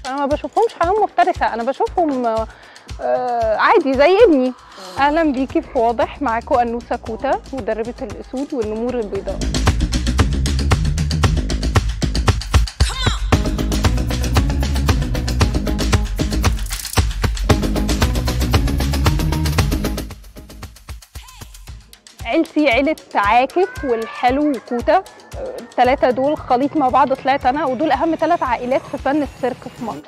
انا ما بشوفهمش حيوان مفترسه انا بشوفهم آه، آه، عادي زي ابني اهلا بيكي في واضح معاكم انوسه كوتا مدربه الاسود والنمور البيضاء عيلتي عيلة عاكف والحلو وكوتا الثلاثة دول خليط مع بعض طلعت أنا ودول أهم ثلاث عائلات في فن السيرك في مصر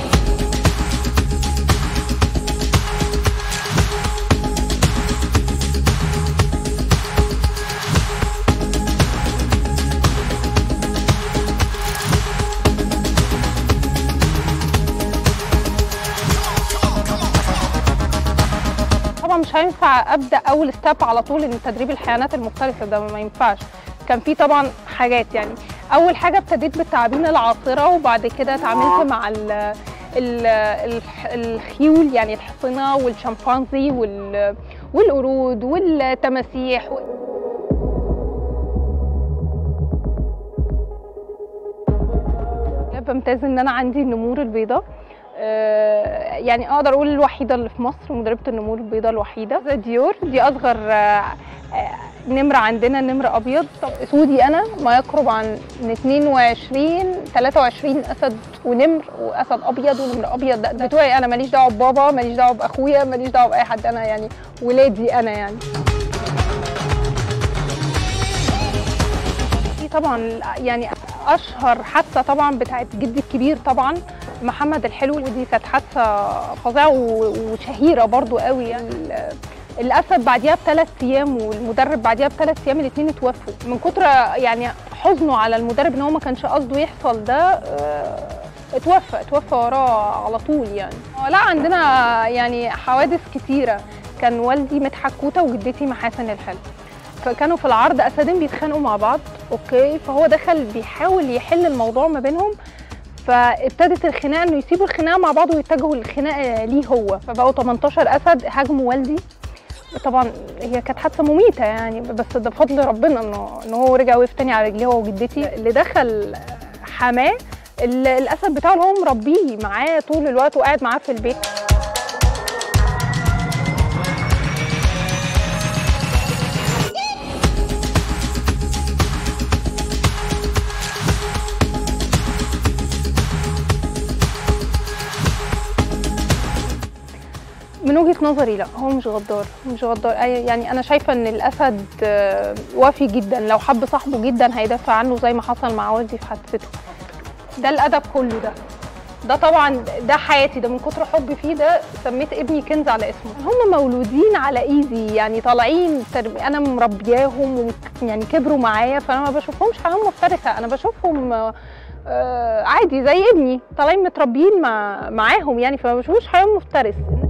طبعا مش هينفع ابدا اول ستيب على طول ان تدريب الحيوانات المفترسه ده ما ينفعش كان في طبعا حاجات يعني اول حاجه ابتديت بالتعابين العاصره وبعد كده اتعاملت مع ال ال الح- الخيول يعني الحصنه والشمبانزي وال والقرود والتماسيح بمتاز ان انا عندي النمور البيضاء آه، يعني اقدر اقول الوحيده اللي في مصر مدربه النمور البيضاء الوحيده ده ديور دي اصغر آه، آه، نمره عندنا نمر ابيض طب سودي انا ما يقرب عن من 22 23 اسد ونمر واسد ابيض ونمر ابيض ده, ده بتوعي انا ماليش دعوه ببابا ماليش دعوه باخويا ماليش دعوه باي حد انا يعني ولادي انا يعني في طبعا يعني اشهر حادثه طبعا بتاعت جدي الكبير طبعا محمد الحلو ودي كانت حادثه فظيعه و- وشهيره برضو قوي يعني ال- الاسد بعديها بثلاث ايام والمدرب بعديها بثلاث ايام الاثنين اتوفوا من كتر يعني حزنه على المدرب ان هو ما كانش قصده يحصل ده آه، اتوفى اتوفى وراه على طول يعني آه، لا عندنا يعني حوادث كتيره كان والدي مدحت كوته وجدتي محاسن الحلو فكانوا في العرض اسدين بيتخانقوا مع بعض اوكي فهو دخل بيحاول يحل الموضوع ما بينهم فابتدت الخناقه انه يسيبوا الخناقه مع بعض ويتجهوا للخناقه ليه هو فبقوا 18 اسد هاجموا والدي طبعا هي كانت حادثه مميته يعني بس ده بفضل ربنا انه ان هو رجع وقف تاني على رجليه هو وجدتي اللي دخل حماه ال- الاسد بتاعه اللي هو مربيه معاه طول الوقت وقاعد معاه في البيت من وجهه نظري لا هو مش غدار مش غدار أي- يعني انا شايفه ان الاسد آه، وافي جدا لو حب صاحبه جدا هيدافع عنه زي ما حصل مع والدي في حادثته ده الادب كله ده ده طبعا ده حياتي ده من كتر حبي فيه ده سميت ابني كنز على اسمه هم مولودين على ايدي يعني طالعين ترب... انا مربياهم وم- يعني كبروا معايا فانا ما بشوفهمش حيوان مفترسه انا بشوفهم آه، آه، عادي زي ابني طالعين متربيين مع معاهم يعني فما بشوفوش حيوان مفترس